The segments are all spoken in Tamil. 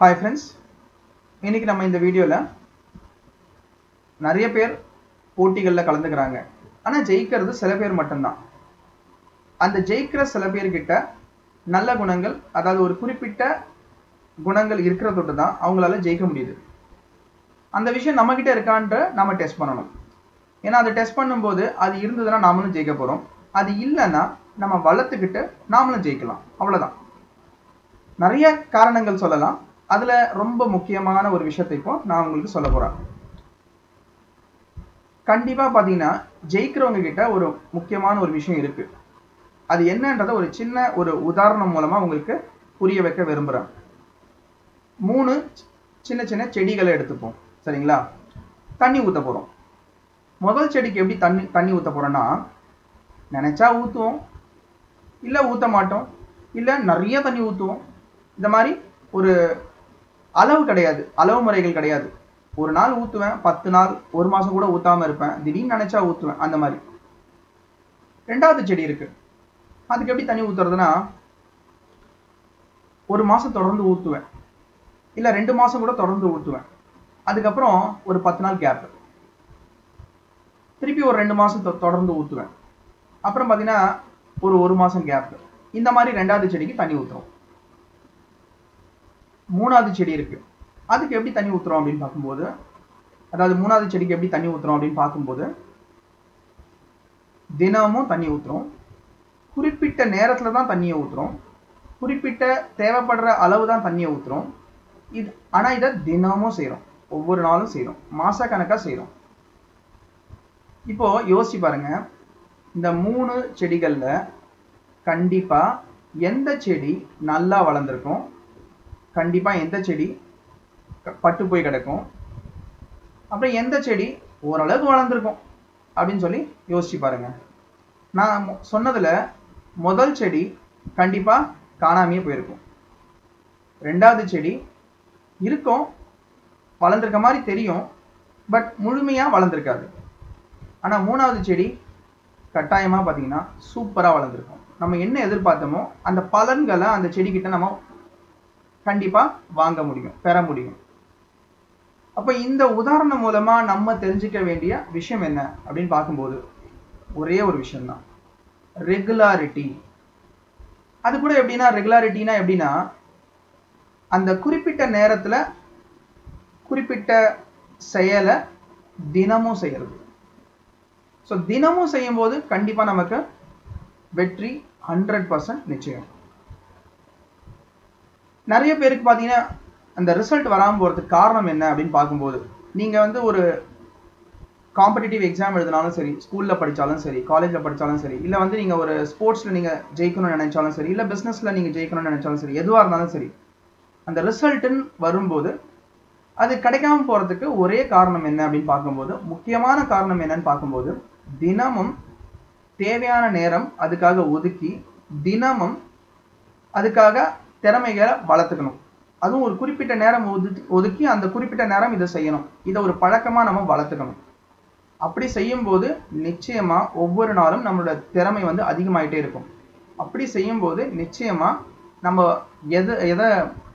ஹாய் ஃப்ரெண்ட்ஸ் இன்னைக்கு நம்ம இந்த வீடியோவில் நிறைய பேர் போட்டிகளில் கலந்துக்கிறாங்க ஆனால் ஜெயிக்கிறது சில பேர் மட்டும்தான் அந்த ஜெயிக்கிற சில பேர்கிட்ட நல்ல குணங்கள் அதாவது ஒரு குறிப்பிட்ட குணங்கள் இருக்கிற தொட்டு தான் அவங்களால ஜெயிக்க முடியுது அந்த விஷயம் நம்மக்கிட்ட இருக்கான்ற நம்ம டெஸ்ட் பண்ணணும் ஏன்னா அதை டெஸ்ட் பண்ணும்போது அது இருந்ததுன்னா நாமளும் ஜெயிக்க போகிறோம் அது இல்லைன்னா நம்ம வளர்த்துக்கிட்டு நாமளும் ஜெயிக்கலாம் அவ்வளோதான் நிறைய காரணங்கள் சொல்லலாம் அதில் ரொம்ப முக்கியமான ஒரு விஷயத்தை இப்போ நான் உங்களுக்கு சொல்ல போகிறேன் கண்டிப்பாக பார்த்தீங்கன்னா ஜெயிக்கிறவங்க கிட்ட ஒரு முக்கியமான ஒரு விஷயம் இருக்கு அது என்னன்றதை ஒரு சின்ன ஒரு உதாரணம் மூலமாக உங்களுக்கு புரிய வைக்க விரும்புகிறேன் மூணு சின்ன சின்ன செடிகளை எடுத்துப்போம் சரிங்களா தண்ணி ஊற்ற போகிறோம் முதல் செடிக்கு எப்படி தண்ணி தண்ணி ஊற்ற போகிறோன்னா நினச்சா ஊற்றுவோம் இல்லை ஊற்ற மாட்டோம் இல்லை நிறைய தண்ணி ஊற்றுவோம் இந்த மாதிரி ஒரு அளவு கிடையாது அளவு முறைகள் கிடையாது ஒரு நாள் ஊற்றுவேன் பத்து நாள் ஒரு மாதம் கூட ஊற்றாமல் இருப்பேன் திடீர்னு நினச்சா ஊற்றுவேன் அந்த மாதிரி ரெண்டாவது செடி இருக்கு அதுக்கு எப்படி தண்ணி ஊற்றுறதுன்னா ஒரு மாதம் தொடர்ந்து ஊற்றுவேன் இல்லை ரெண்டு மாதம் கூட தொடர்ந்து ஊற்றுவேன் அதுக்கப்புறம் ஒரு பத்து நாள் கேப் திருப்பி ஒரு ரெண்டு மாதம் தொடர்ந்து ஊற்றுவேன் அப்புறம் பார்த்தீங்கன்னா ஒரு ஒரு மாதம் கேப் இந்த மாதிரி ரெண்டாவது செடிக்கு தண்ணி ஊற்றுறோம் மூணாவது செடி இருக்கு அதுக்கு எப்படி தண்ணி ஊற்றுறோம் அப்படின்னு பார்க்கும்போது அதாவது மூணாவது செடிக்கு எப்படி தண்ணி ஊற்றுறோம் அப்படின்னு பார்க்கும்போது தினமும் தண்ணி ஊற்றுறோம் குறிப்பிட்ட நேரத்தில் தான் தண்ணியை ஊற்றுறோம் குறிப்பிட்ட தேவைப்படுற அளவு தான் தண்ணியை ஊற்றுறோம் இது ஆனால் இதை தினமும் செய்கிறோம் ஒவ்வொரு நாளும் செய்கிறோம் மாசக்கணக்காக செய்கிறோம் இப்போ யோசிச்சு பாருங்க இந்த மூணு செடிகளில் கண்டிப்பாக எந்த செடி நல்லா வளர்ந்துருக்கும் கண்டிப்பாக எந்த செடி பட்டு போய் கிடக்கும் அப்புறம் எந்த செடி ஓரளவுக்கு வளர்ந்துருக்கும் அப்படின்னு சொல்லி யோசிச்சு பாருங்க நான் சொன்னதில் முதல் செடி கண்டிப்பாக காணாமையே போயிருக்கும் ரெண்டாவது செடி இருக்கும் வளர்ந்துருக்க மாதிரி தெரியும் பட் முழுமையாக வளர்ந்துருக்காது ஆனால் மூணாவது செடி கட்டாயமாக பார்த்தீங்கன்னா சூப்பராக வளர்ந்துருக்கும் நம்ம என்ன எதிர்பார்த்தோமோ அந்த பலன்களை அந்த செடிக்கிட்ட நம்ம கண்டிப்பாக வாங்க முடியும் பெற முடியும் அப்போ இந்த உதாரணம் மூலமாக நம்ம தெரிஞ்சுக்க வேண்டிய விஷயம் என்ன அப்படின்னு பார்க்கும்போது ஒரே ஒரு விஷயம்தான் ரெகுலாரிட்டி அது கூட எப்படின்னா ரெகுலாரிட்டினா எப்படின்னா அந்த குறிப்பிட்ட நேரத்தில் குறிப்பிட்ட செயலை தினமும் செய்யறது ஸோ தினமும் செய்யும்போது கண்டிப்பாக நமக்கு வெற்றி ஹண்ட்ரட் பர்சன்ட் நிச்சயம் நிறைய பேருக்கு பார்த்தீங்கன்னா அந்த ரிசல்ட் வராமல் போகிறதுக்கு காரணம் என்ன அப்படின்னு பார்க்கும்போது நீங்கள் வந்து ஒரு காம்படிட்டிவ் எக்ஸாம் எழுதினாலும் சரி ஸ்கூலில் படித்தாலும் சரி காலேஜில் படித்தாலும் சரி இல்லை வந்து நீங்கள் ஒரு ஸ்போர்ட்ஸில் நீங்கள் ஜெயிக்கணும்னு நினைச்சாலும் சரி இல்லை பிஸ்னஸில் நீங்கள் ஜெயிக்கணும்னு நினைச்சாலும் சரி எதுவாக இருந்தாலும் சரி அந்த ரிசல்ட்டுன்னு வரும்போது அது கிடைக்காம போகிறதுக்கு ஒரே காரணம் என்ன அப்படின்னு பார்க்கும்போது முக்கியமான காரணம் என்னன்னு பார்க்கும்போது தினமும் தேவையான நேரம் அதுக்காக ஒதுக்கி தினமும் அதுக்காக திறமைகளை வளர்த்துக்கணும் அதுவும் ஒரு குறிப்பிட்ட நேரம் ஒதுக்கி ஒதுக்கி அந்த குறிப்பிட்ட நேரம் இதை செய்யணும் இதை ஒரு பழக்கமாக நம்ம வளர்த்துக்கணும் அப்படி செய்யும்போது நிச்சயமாக ஒவ்வொரு நாளும் நம்மளோட திறமை வந்து அதிகமாயிட்டே இருக்கும் அப்படி செய்யும்போது நிச்சயமாக நம்ம எது எதை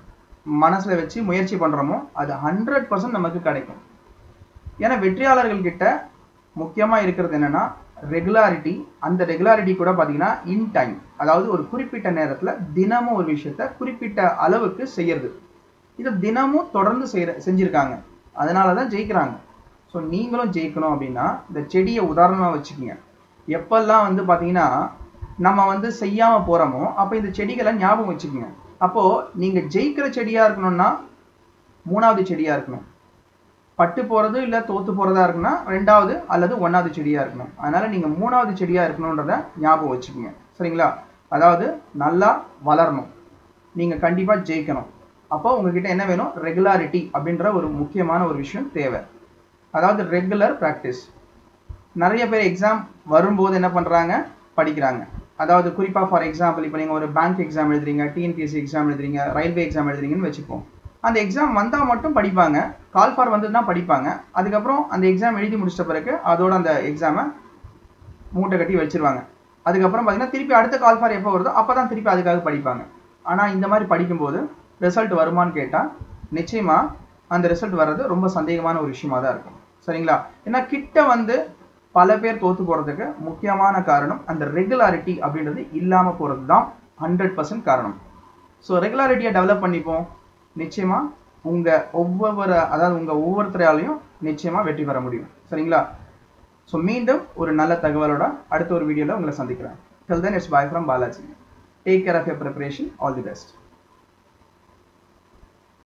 மனசில் வச்சு முயற்சி பண்ணுறோமோ அது ஹண்ட்ரட் பர்சன்ட் நமக்கு கிடைக்கும் ஏன்னா வெற்றியாளர்கள் கிட்ட முக்கியமாக இருக்கிறது என்னென்னா ரெகுலாரிட்டி அந்த ரெகுலாரிட்டி கூட பார்த்தீங்கன்னா இன் டைம் அதாவது ஒரு குறிப்பிட்ட நேரத்தில் தினமும் ஒரு விஷயத்த குறிப்பிட்ட அளவுக்கு செய்யறது இதை தினமும் தொடர்ந்து செய்கிற செஞ்சுருக்காங்க அதனால தான் ஜெயிக்கிறாங்க ஸோ நீங்களும் ஜெயிக்கணும் அப்படின்னா இந்த செடியை உதாரணமாக வச்சுக்கோங்க எப்பெல்லாம் வந்து பார்த்தீங்கன்னா நம்ம வந்து செய்யாமல் போகிறோமோ அப்போ இந்த செடிகளை ஞாபகம் வச்சுக்கோங்க அப்போது நீங்கள் ஜெயிக்கிற செடியாக இருக்கணும்னா மூணாவது செடியாக இருக்கணும் பட்டு போகிறது இல்லை தோத்து போகிறதா இருக்குன்னா ரெண்டாவது அல்லது ஒன்றாவது செடியாக இருக்கணும் அதனால் நீங்கள் மூணாவது செடியாக இருக்கணுன்றத ஞாபகம் வச்சுக்கோங்க சரிங்களா அதாவது நல்லா வளரணும் நீங்கள் கண்டிப்பாக ஜெயிக்கணும் அப்போ உங்ககிட்ட என்ன வேணும் ரெகுலாரிட்டி அப்படின்ற ஒரு முக்கியமான ஒரு விஷயம் தேவை அதாவது ரெகுலர் ப்ராக்டிஸ் நிறைய பேர் எக்ஸாம் வரும்போது என்ன பண்ணுறாங்க படிக்கிறாங்க அதாவது குறிப்பாக ஃபார் எக்ஸாம்பிள் இப்போ நீங்கள் ஒரு பேங்க் எக்ஸாம் எழுதுறீங்க டிஎன்பிஎஸ்சி எக்ஸாம் எழுதுறீங்க ரயில்வே எக்ஸாம் எழுதுறீங்கன்னு வச்சுப்போம் அந்த எக்ஸாம் வந்தால் மட்டும் படிப்பாங்க கால் ஃபார் வந்ததுன்னா படிப்பாங்க அதுக்கப்புறம் அந்த எக்ஸாம் எழுதி முடிச்சிட்ட பிறகு அதோட அந்த எக்ஸாமை மூட்டை கட்டி வச்சிருவாங்க அதுக்கப்புறம் பார்த்தீங்கன்னா திருப்பி அடுத்த கால் ஃபார் எப்போ வருதோ அப்போ தான் திருப்பி அதுக்காக படிப்பாங்க ஆனால் இந்த மாதிரி படிக்கும்போது ரிசல்ட் வருமான்னு கேட்டால் நிச்சயமா அந்த ரிசல்ட் வர்றது ரொம்ப சந்தேகமான ஒரு விஷயமா தான் இருக்கும் சரிங்களா ஏன்னா கிட்ட வந்து பல பேர் தோத்து போறதுக்கு முக்கியமான காரணம் அந்த ரெகுலாரிட்டி அப்படின்றது இல்லாம போறது தான் ஹண்ட்ரட் பர்சன்ட் காரணம் ஸோ ரெகுலாரிட்டியை டெவலப் பண்ணிப்போம் நிச்சயமா உங்க ஒவ்வொரு அதாவது உங்க ஒவ்வொருத்தராலையும் நிச்சயமா வெற்றி பெற முடியும் சரிங்களா ஸோ மீண்டும் ஒரு நல்ல தகவலோட அடுத்த ஒரு வீடியோவில் உங்களை சந்திக்கிறேன் till then it's bye from Balaji take care of your preparation all the best